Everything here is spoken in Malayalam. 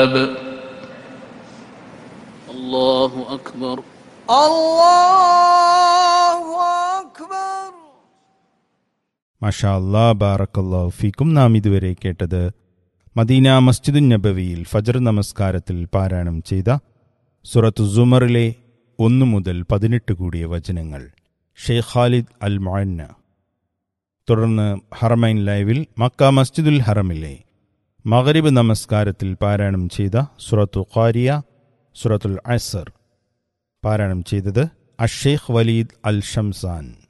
الله أكبر الله أكبر മഷാ അല്ലാ ബാറക്കല്ലാഹു ഫീക്കും നാം ഇതുവരെ കേട്ടത് മദീന മസ്ജിദുൻ നബവിയിൽ ഫജർ നമസ്കാരത്തിൽ പാരായണം ചെയ്ത സുറത്ത് സുമറിലെ ഒന്നു മുതൽ പതിനെട്ട് കൂടിയ വചനങ്ങൾ ഷെയ്ഖ് ഖാലിദ് അൽ മൊന്ന തുടർന്ന് ഹറമൈൻ ലൈവിൽ മക്ക മസ്ജിദുൽ ഹറമിലെ മഗരിബ് നമസ്കാരത്തിൽ പാരായണം ചെയ്ത സുറത്തു ഖാരിയ സുറത്തുൽ അസർ പാരായണം ചെയ്തത് അഷേഖ് വലീദ് അൽ ഷംസാൻ